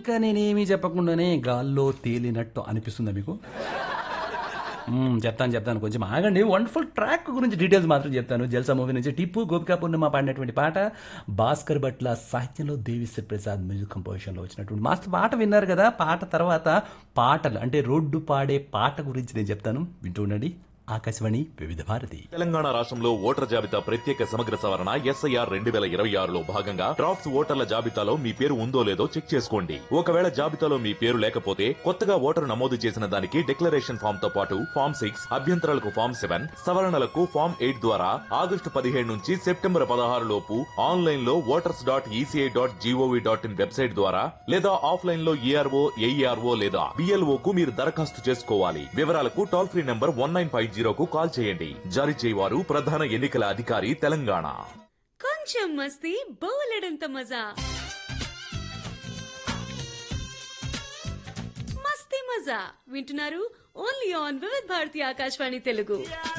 ఇంకా నేనేమీ చెప్పకుండానే గాల్లో తేలినట్టు అనిపిస్తుందా మీకు మ్మ్, చెప్తాను చెప్తాను కొంచెం ఆగండి వండర్ఫుల్ ట్రాక్ గురించి డీటెయిల్స్ మాత్రం చెప్తాను జల్సా మూవీ నుంచి టిప్పు గోపికా పూర్ణిమ పాడినటువంటి పాట భాస్కర్ భట్ల సాహిత్యంలో దేవిశ్రీ ప్రసాద్ మ్యూజిక్ కంపోజిషన్లో వచ్చినటువంటి మాస్టర్ పాట విన్నారు కదా పాట తర్వాత పాటలు అంటే రోడ్డు పాడే పాట గురించి నేను చెప్తాను వింటూ ఉండండి ఆకాశవాణి వివిధ భారతి తెలంగాణ రాష్ట్రంలో ఓటర్ జాబితా ప్రత్యేక సమగ్ర సవరణ ఎస్ఐఆర్ రెండు వేల ఇరవై ఆరులో భాగంగా డ్రాఫ్ట్స్ ఓటర్ల జాబితాలో మీ పేరు ఉందో లేదో చెక్ చేసుకోండి ఒకవేళ జాబితాలో మీ పేరు లేకపోతే కొత్తగా ఓటరు నమోదు చేసిన దానికి డిక్లరేషన్ ఫామ్ తో పాటు ఫామ్ సిక్స్ అభ్యంతరాలకు ఫామ్ సెవెన్ సవరణలకు ఫామ్ ఎయిట్ ద్వారా ఆగస్టు పదిహేడు నుంచి సెప్టెంబర్ పదహారు లోపు ఆన్లైన్ లో voters dot ECI dot GOV dot in website ద్వారా లేదా ఆఫ్లైన్ లో ఈఆర్ఓ ఏఈఆర్ఓ లేదా బిఎల్ఓ కు మీరు దరఖాస్తు చేసుకోవాలి వివరాలకు toll free number one nine five జీరోకు కాల్ చేయండి జారీ చేయవారు ప్రధాన ఎన్నికల అధికారి తెలంగాణ కొంచెం మస్తీ బోలెడంత మజా మస్తీ మజా వింటున్నారు ఓన్లీ ఆన్ వివిధ్ భారతి ఆకాశవాణి తెలుగు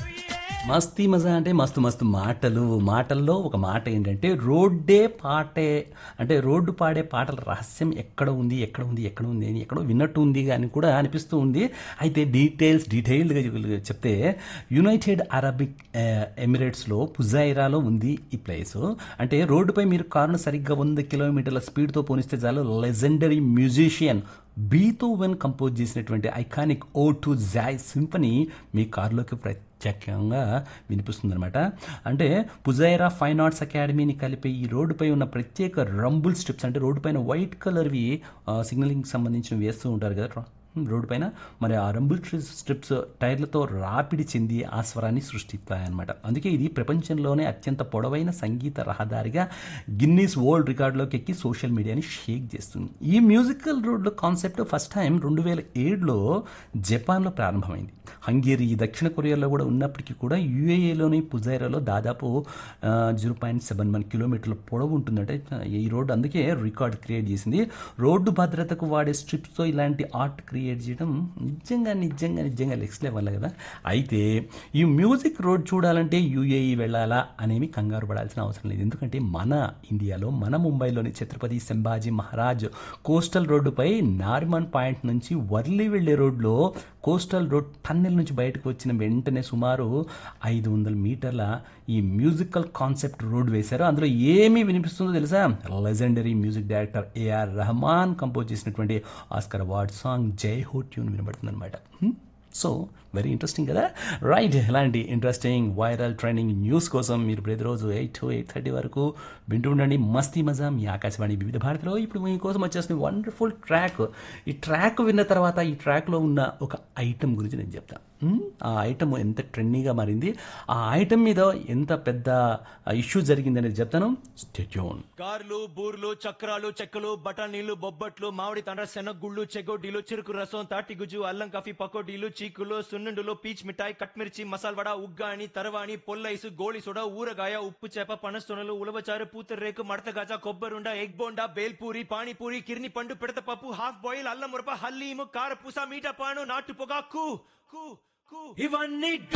మస్తీ మజా అంటే మస్తు మస్తు మాటలు మాటల్లో ఒక మాట ఏంటంటే రోడ్డే పాటే అంటే రోడ్డు పాడే పాటల రహస్యం ఎక్కడ ఉంది ఎక్కడ ఉంది ఎక్కడ ఉంది అని ఎక్కడో విన్నట్టు ఉంది అని కూడా అనిపిస్తూ ఉంది అయితే డీటెయిల్స్ డీటెయిల్డ్గా చెప్తే యునైటెడ్ అరబిక్ ఆ, ఎమిరేట్స్లో పుజైరాలో ఉంది ఈ ప్లేస్ అంటే రోడ్డుపై మీరు కారును సరిగ్గా వంద కిలోమీటర్ల స్పీడ్తో పోనిస్తే చాలు లెజెండరీ మ్యూజిషియన్ బీతోవెన్ కంపోజ్ చేసినటువంటి iconic ode to joy symphony మీ కారులోకి ప్రత్యేకంగా వినిపిస్తుందన్నమాట అంటే పుజైరా ఫైన్ ఆర్ట్స్ అకాడమీని కలిపే ఈ రోడ్డుపై ఉన్న ప్రత్యేక రంబుల్ స్ట్రిప్స్ అంటే రోడ్డు పైన వైట్ కలర్వి సిగ్నలింగ్ సంబంధించినవి వేస్తూ ఉంటారు కదా రోడ్డు పైన మరి ఆ రంబుల్ స్ట్రిప్స్ టైర్లతో రాపిడి చెంది ఆ స్వరాన్ని సృష్టిస్తాయన్నమాట అందుకే ఇది ప్రపంచంలోనే అత్యంత పొడవైన సంగీత రహదారిగా గిన్నీస్ వరల్డ్ రికార్డులోకి ఎక్కి సోషల్ మీడియాని షేక్ చేస్తుంది ఈ మ్యూజికల్ రోడ్ల కాన్సెప్ట్ ఫస్ట్ టైం రెండు వేల ఏడులో జపాన్లో ప్రారంభమైంది హంగేరీ దక్షిణ కొరియాలో కూడా ఉన్నప్పటికీ కూడా యుఏఏలోని పుజైరాలో దాదాపు జీరో పాయింట్ సెవెన్ వన్ కిలోమీటర్ల పొడవు ఉంటుందంటే ఈ రోడ్డు అందుకే రికార్డ్ క్రియేట్ చేసింది రోడ్డు భద్రతకు వాడే స్ట్రిప్స్తో ఇలాంటి ఆర్ట్ క్రియేట్ చేయడం నిజంగా నిజంగా నిజంగా నెక్స్ట్ లెవెల్ కదా అయితే ఈ మ్యూజిక్ రోడ్ చూడాలంటే యూఏఈ వెళ్ళాలా అనేవి కంగారు పడాల్సిన అవసరం లేదు ఎందుకంటే మన ఇండియాలో మన ముంబైలోని ఛత్రపతి సంభాజీ మహారాజ్ కోస్టల్ రోడ్డుపై నారిమన్ పాయింట్ నుంచి వర్లీ వెళ్లే రోడ్లో కోస్టల్ రోడ్ టన్నెల్ నుంచి బయటకు వచ్చిన వెంటనే సుమారు ఐదు వందల మీటర్ల ఈ మ్యూజికల్ కాన్సెప్ట్ రోడ్ వేశారు అందులో ఏమి వినిపిస్తుందో తెలుసా legendary music director AR Rahman compose చేసినటువంటి Oscar award song Jai Ho tune వినబడుతుంది అనమాట సో వెరీ ఇంట్రెస్టింగ్ కదా రైట్ ఇలాంటి ఇంట్రెస్టింగ్ వైరల్ ట్రెండింగ్ న్యూస్ కోసం మీరు ప్రతిరోజు ఎయిట్ టు ఎయిట్ థర్టీ వరకు వింటూ ఉండండి మస్తీ మజా మీ ఆకాశవాణి వివిధ భారతిలో ఇప్పుడు మీకోసం వచ్చేసిన వండర్ఫుల్ ట్రాక్ ఈ ట్రాక్ విన్న తర్వాత ఈ ట్రాక్లో ఉన్న ఒక ఐటమ్ గురించి నేను చెప్తాను హ్మ్? ఆ ఐటమ్ ఎంత ట్రెండింగ్గా మారింది ఆ ఐటమ్ మీద ఎంత పెద్ద ఇష్యూ జరిగిందనేది చెప్తాను స్టెట్యూన్ కార్లు బూర్లు చక్రాలు చెక్కలు బఠానీలు బొబ్బట్లు మామిడి తండ్ర శనగుళ్ళు చెగోడీలు చెరుకు రసం తాటిగుజ్జు అల్లం కాఫీ పకోడీలు చీకులు సున్నుండులు పీచ్ మిఠాయి కట్మిర్చి మసాల్వడ ఉగ్గాని తరవాణి పొల్లైసు గోళి సోడా ఊరగాయ ఉప్పు చేప పనస్తొనలు ఉలవచారు పూతరేకు మడతగాజ కొబ్బరుండ ఎగ్ బోండా బేల్పూరి పానీపూరి కిర్ని పండు పిడత పప్పు హాఫ్ బాయిల్ అల్లం మురప హల్లీము కారపూస మీట పాను నాటు పొగాకు కు కు ఇవన్నీ